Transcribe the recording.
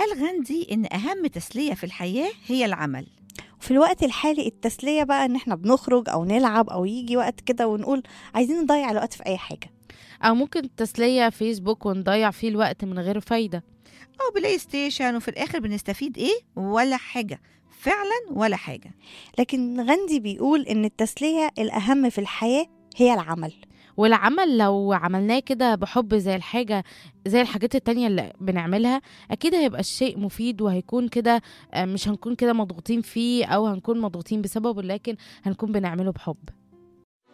قال غاندي إن أهم تسلية في الحياة هي العمل وفي الوقت الحالي التسلية بقى ان احنا بنخرج او نلعب او يجي وقت كده ونقول عايزين نضيع الوقت في اي حاجة أو ممكن التسلية فيسبوك ونضيع فيه الوقت من غير فايدة أو بلاي ستيشن وفي الآخر بنستفيد إيه ولا حاجة فعلا ولا حاجة لكن غاندي بيقول ان التسلية الاهم في الحياة هي العمل والعمل لو عملناه كده بحب زي الحاجة زي الحاجات التانية اللي بنعملها أكيد هيبقى الشيء مفيد وهيكون كده آه، مش هنكون كده مضغوطين فيه أو هنكون مضغوطين بسببه لكن هنكون بنعمله بحب